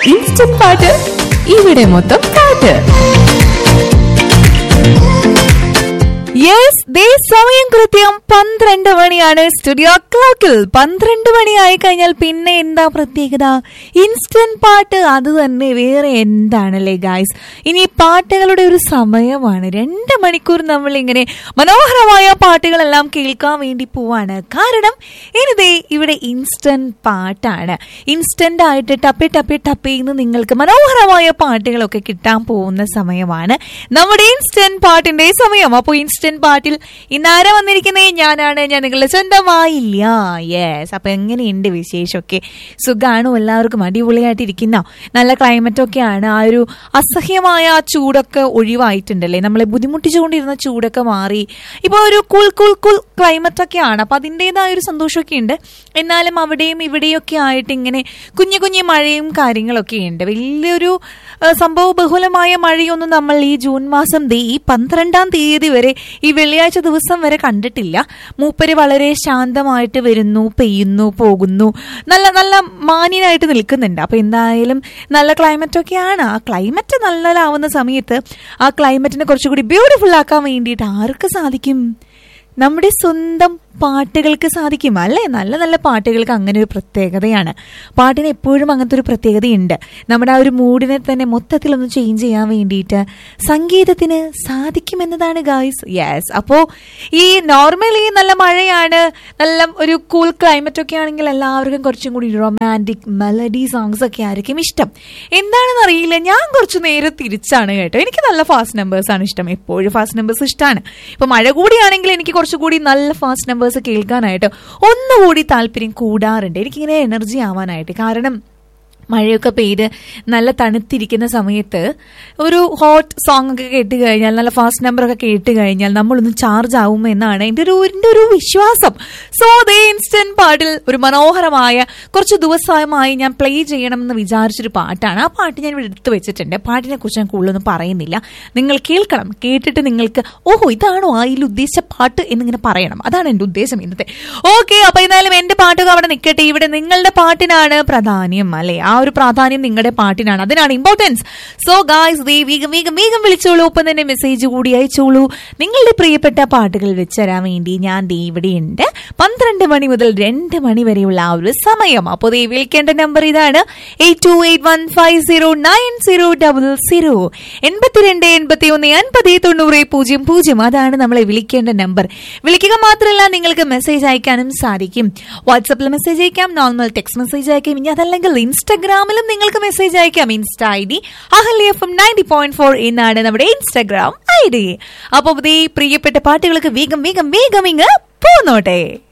instant പാട്ട് ഇവിടെ മൊത്തം പാട്ട് യെസ് ദേ സമയം കൃത്യം പന്ത്രണ്ട് മണിയാണ് സ്റ്റുഡിയോ ക്ലോക്കിൽ പന്ത്രണ്ട് മണിയായി കഴിഞ്ഞാൽ പിന്നെ എന്താ പ്രത്യേകത ഇൻസ്റ്റന്റ് പാട്ട് അത് തന്നെ വേറെ എന്താണല്ലേ ഗായ്സ് ഇനി പാട്ടുകളുടെ ഒരു സമയമാണ് രണ്ട് മണിക്കൂർ നമ്മൾ ഇങ്ങനെ മനോഹരമായ പാട്ടുകളെല്ലാം കേൾക്കാൻ വേണ്ടി പോവാണ് കാരണം ഇനിതേ ഇവിടെ ഇൻസ്റ്റന്റ് പാട്ടാണ് ഇൻസ്റ്റന്റ് ആയിട്ട് ടപ്പി ടപ്പി ടപ്പി എന്ന് നിങ്ങൾക്ക് മനോഹരമായ പാട്ടുകളൊക്കെ കിട്ടാൻ പോകുന്ന സമയമാണ് നമ്മുടെ ഇൻസ്റ്റന്റ് പാട്ടിന്റെ സമയം അപ്പോൾ ഇൻസ്റ്റന്റ് പാട്ടിൽ ഇന്നാരെ വന്നിരിക്കുന്നേ ഞാനാണ് ഞാൻ നിങ്ങളുടെ സ്വന്തമായില്ല യെസ് അപ്പൊ എങ്ങനെയുണ്ട് വിശേഷമൊക്കെ സുഖാണോ എല്ലാവർക്കും അടിപൊളിയായിട്ടിരിക്കുന്ന നല്ല ക്ലൈമറ്റ് ഒക്കെയാണ് ആ ഒരു അസഹ്യമായ ആ ചൂടൊക്കെ ഒഴിവായിട്ടുണ്ടല്ലേ നമ്മളെ ബുദ്ധിമുട്ടിച്ചുകൊണ്ടിരുന്ന ചൂടൊക്കെ മാറി ഇപ്പോൾ ഒരു കുൾ കുൾ കുൾ ക്ലൈമറ്റ് ഒക്കെയാണ് അപ്പൊ അതിൻ്റെതായ ഒരു സന്തോഷമൊക്കെ ഉണ്ട് എന്നാലും അവിടെയും ഇവിടെയൊക്കെ ആയിട്ട് ഇങ്ങനെ കുഞ്ഞു കുഞ്ഞു മഴയും കാര്യങ്ങളൊക്കെ ഉണ്ട് വലിയൊരു ആ, സംഭവ ബഹുലമായ മഴയൊന്നും നമ്മൾ ഈ ജൂൺ മാസം ദേ ഈ പന്ത്രണ്ടാം തീയതി വരെ ഈ വെള്ളിയാഴ്ച ദിവസം വരെ കണ്ടിട്ടില്ല മൂപ്പര് വളരെ ശാന്തമായിട്ട് വരുന്നു പെയ്യുന്നു പോകുന്നു നല്ല നല്ല മാന്യനായിട്ട് നിൽക്കുന്നുണ്ട് അപ്പൊ എന്തായാലും നല്ല ക്ലൈമറ്റ് ഒക്കെയാണ് ആ ക്ലൈമറ്റ് നല്ലതാവുന്ന സമയത്ത് ആ ക്ലൈമറ്റിനെ കുറച്ചുകൂടി ബ്യൂട്ടിഫുൾ ആക്കാൻ വേണ്ടിയിട്ട് ആർക്ക് സാധിക്കും നമ്മുടെ സ്വന്തം പാട്ടുകൾക്ക് സാധിക്കും അല്ലേ നല്ല നല്ല പാട്ടുകൾക്ക് അങ്ങനെ ഒരു പ്രത്യേകതയാണ് പാട്ടിന് എപ്പോഴും അങ്ങനത്തെ ഒരു പ്രത്യേകതയുണ്ട് നമ്മുടെ ആ ഒരു മൂഡിനെ തന്നെ മൊത്തത്തിലൊന്ന് ചേഞ്ച് ചെയ്യാൻ വേണ്ടിയിട്ട് സംഗീതത്തിന് സാധിക്കുമെന്നതാണ് ഗായ്സ് യെസ് അപ്പോൾ ഈ നോർമലി നല്ല മഴയാണ് നല്ല ഒരു കൂൾ ക്ലൈമറ്റ് ഒക്കെ ആണെങ്കിൽ എല്ലാവർക്കും കുറച്ചും കൂടി റൊമാൻറ്റിക് മെലഡി സോങ്സ് ഒക്കെ ആയിരിക്കും ഇഷ്ടം എന്താണെന്ന് അറിയില്ല ഞാൻ കുറച്ച് നേരെ തിരിച്ചാണ് കേട്ടോ എനിക്ക് നല്ല ഫാസ്റ്റ് നമ്പേഴ്സ് ആണ് ഇഷ്ടം എപ്പോഴും ഫാസ്റ്റ് നമ്പേഴ്സ് ഇഷ്ടമാണ് ഇപ്പൊ മഴ കൂടിയാണെങ്കിൽ എനിക്ക് കുറച്ചുകൂടി നല്ല ഫാസ്റ്റ് നമ്പേഴ്സ് കേൾക്കാനായിട്ട് ഒന്നുകൂടി താല്പര്യം കൂടാറുണ്ട് എനിക്കിങ്ങനെ എനർജി ആവാനായിട്ട് കാരണം മഴയൊക്കെ പെയ്ത് നല്ല തണുത്തിരിക്കുന്ന സമയത്ത് ഒരു ഹോട്ട് സോങ് ഒക്കെ കേട്ട് കഴിഞ്ഞാൽ നല്ല ഫാസ്റ്റ് നമ്പർ ഒക്കെ കേട്ട് കഴിഞ്ഞാൽ നമ്മളൊന്ന് ചാർജ് ആവും എന്നാണ് എൻ്റെ ഒരു എൻ്റെ ഒരു വിശ്വാസം സോ ദേ ഇൻസ്റ്റന്റ് പാട്ടിൽ ഒരു മനോഹരമായ കുറച്ച് ദിവസമായി ഞാൻ പ്ലേ ചെയ്യണമെന്ന് വിചാരിച്ചൊരു പാട്ടാണ് ആ പാട്ട് ഞാൻ ഇവിടെ എടുത്തു വെച്ചിട്ടുണ്ട് പാട്ടിനെ കുറിച്ച് ഞാൻ കൂടുതലൊന്നും പറയുന്നില്ല നിങ്ങൾ കേൾക്കണം കേട്ടിട്ട് നിങ്ങൾക്ക് ഓഹോ ഇതാണോ അതിൽ ഉദ്ദേശിച്ച പാട്ട് എന്നിങ്ങനെ പറയണം അതാണ് എൻ്റെ ഉദ്ദേശം ഇന്നത്തെ ഓക്കെ അപ്പൊ എന്തായാലും എന്റെ പാട്ടുകൾ അവിടെ നിൽക്കട്ടെ ഇവിടെ നിങ്ങളുടെ പാട്ടിനാണ് പ്രാധാന്യം അല്ലെ ആ ഒരു പ്രാധാന്യം നിങ്ങളുടെ പാട്ടിനാണ് അതിനാണ് ഇമ്പോർട്ടൻസ് സോ ഗായ്സ് ദേ വേഗം വേഗം വേഗം വിളിച്ചോളൂ ഒപ്പം തന്നെ മെസ്സേജ് കൂടി അയച്ചോളൂ നിങ്ങളുടെ പ്രിയപ്പെട്ട പാട്ടുകൾ വെച്ചുതരാൻ വേണ്ടി ഞാൻ ദേ ഇവിടെയുണ്ട് പന്ത്രണ്ട് മണി മുതൽ രണ്ട് മണി വരെയുള്ള ആ ഒരു സമയം അപ്പോൾ ദേ വിളിക്കേണ്ട നമ്പർ ഇതാണ് eight two eight one five zero nine zero double zero എൺപത്തിരണ്ട് എൺപത്തി ഒന്ന് അൻപത് തൊണ്ണൂറ് പൂജ്യം പൂജ്യം അതാണ് നമ്മളെ വിളിക്കേണ്ട നമ്പർ വിളിക്കുക മാത്രമല്ല നിങ്ങൾക്ക് മെസ്സേജ് അയക്കാനും സാധിക്കും വാട്സപ്പിൽ മെസ്സേജ് അയക്കാം നോർമൽ ടെക്സ്റ്റ് മെസ്സേജ് അയക്കാം ഇനി അതല്ലെങ്കിൽ ഇൻസ്റ്റാഗ്രാമിലും നിങ്ങൾക്ക് മെസ്സേജ് അയക്കാം insta I D Ahalya FM ninety point four ഫോർ എന്നാണ് നമ്മുടെ ഇൻസ്റ്റാഗ്രാം ഐ ഡി അപ്പോൾ ഇതേ പ്രിയപ്പെട്ട പാട്ടുകൾക്ക് വേഗം വേഗം വേഗം ഇങ്ങ് പോന്നോട്ടെ